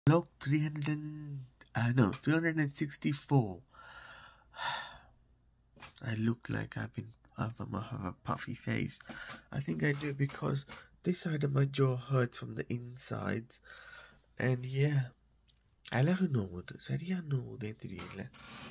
Log 300 and, uh, no, 364. I look like I've been, I've a, I have a puffy face. I think I do because this side of my jaw hurts from the insides. And yeah, அழகு நோவுது சரியா நோவுதே தெரியல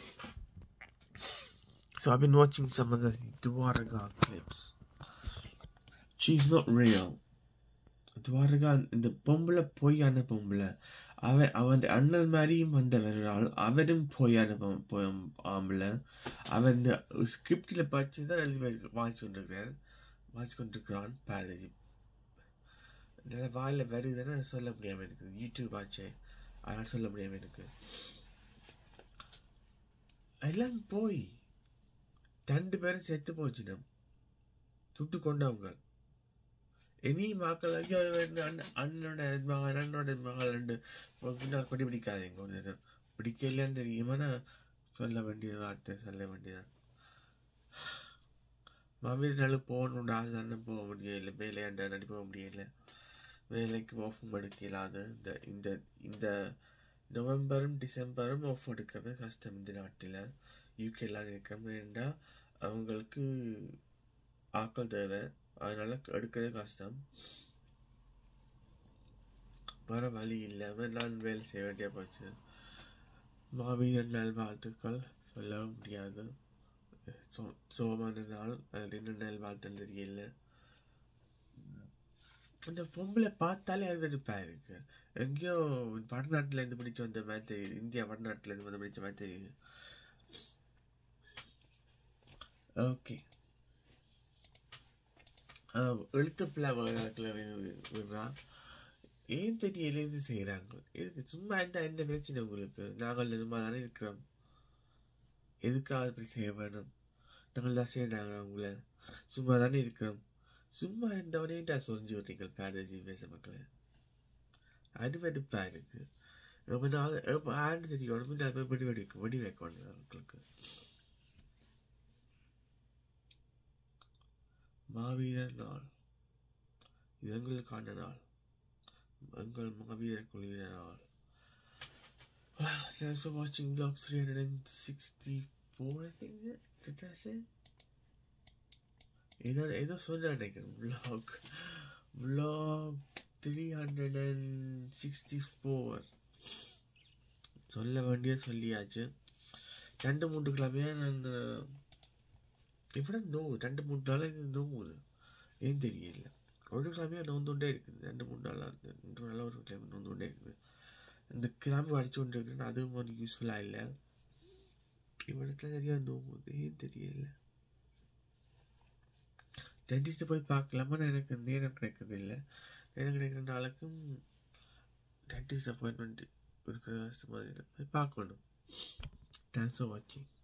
So I've been watching some of the Dwaraga clips. She's not real. Dwarka இந்த பொம்பளை பொய்யான பொம்பளை அவன் அவன் அண்ணன் மாதிரியும் வந்தவன் ஒரு ஆள் அவரும் பொய்யான பொ- பொ- ஆம்பளை அவன் இந்த ஸ்கிரிப்டில் படிச்சு தான் எழுதி வை- வாசிச்சு கொண்டிருக்கிறான் வாசிச்சு கொண்டிருக்கிறான் பாரு என்னால் வாயில் வருதுன்னா சொல்ல முடியாமல் இருக்குது யூடியூப் ஆச்சு அதனால் சொல்ல முடியாமல் இருக்கு எல்லாம் போய் ரெண்டு பேரும் செத்து போச்சுனம் சுட்டு கொண்டவங்க இனி மக்கள் ஐயோ இவன் அண்ணன் அண்ணனோட மகள் அண்ணனோட மகள் ரெண்டு பின்னால் கொடி பிடிக்காதீங்க ஒரு நேரம் பிடிக்கலன்னு தெரியுமானா சொல்ல வேண்டிய வார்த்தை சொல்ல வேண்டியதான் மாவீரனால போகணுன்ற ஆசை அண்ணன் போக முடியல வேலையாண்ட நடி போக முடியல வேலைக்கு ஆஃபும் எடுக்கலாது இந்த இந்த இந்த நவம்பரும் டிசம்பரும் ஆஃப் எடுக்கிறது கஷ்டம் இந்த நாட்டில் யூகேலாம் இருக்கிறோம்னா அவங்களுக்கு ஆக்கள் தேவை அதனால எடுக்கிறது கஷ்டம் வர வழி இல்லாமல் நான் வேலை செய்ய வேண்டிய போச்சு மாவீரன் நாள் வாழ்த்துக்கள் சொல்லவும் முடியாது சோ சோமான நாள் அது என்ன நாள் வாழ்த்துன்னு தெரியல அந்த பொம்பளை பார்த்தாலே அது வெறுப்பா இருக்கு எங்கேயோ வடநாட்டுல இருந்து பிடிச்சு வந்த மாதிரி தெரியுது இந்தியா வடநாட்டுல இருந்து வந்து பிடிச்ச மாதிரி தெரியுது ஓகே எழுத்து பிள்ளை விடுறா ஏன் தெரியல இது செய்கிறாங்க இதுக்கு சும்மா இருந்தால் என்ன பிரச்சனை உங்களுக்கு நாங்கள் சும்மா தானே இருக்கிறோம் எதுக்காக இப்படி செய்ய வேணும் நாங்கள் தான் செய்கிறாங்க உங்களை சும்மா தானே இருக்கிறோம் சும்மா இருந்தவனே தான் சொரிஞ்சு விட்டீங்கள் பேரஜி பேச மக்களே அது வெறுப்பா இருக்கு ரொம்ப நாள் எப்போ ஆண்டு தெரியும் முன்னாள் போய் வெடி வெடிக்கும் வெடி வைக்கணும் அவங்களுக்கு மாவீரர் நாள் இது எங்களுக்கான நாள் எங்கள் மாவீரர் குழுவின நாள் Well, thanks for watching vlog 364, I think. is it? Did I say? ஏதோ ஏதோ சொல்ல நினைக்கிறேன் vlog vlog 364 சொல்ல வேண்டிய சொல்லியாச்சு ரெண்டு மூன்று கிழமையா நான் ഇവിടെ നോവ് രണ്ട് മൂന്ന് നാളെ നോവുது ஏன் தெரியல ஒரு கிழமையாக நோந்துകൊண்டே இருக்குது ரெண்டு மூணு நாளாக ரெண்டு நாளாக ஒரு கிழமை நோந்துകൊண்டே இருக்குது இந்த கிழமை அடிச்சு கொண்டு இருக்கிறேன் அதுவும் ஒரு யூஸ்ஃபுல்லாக இல்லை இவ்விடத்துல நிறையா நோவுது ஏன் தெரியல டென்டிஸ்ட்டை போய் பார்க்கலாமா எனக்கு நேரம் கிடைக்கிறது இல்லை நேரம் கிடைக்கிற நாளுக்கும் டென்டிஸ்ட் அப்பாயின்மெண்ட் இருக்கிற மாதிரி போய் பார்க்கணும் தேங்க்ஸ் ஃபார் வாட்சிங்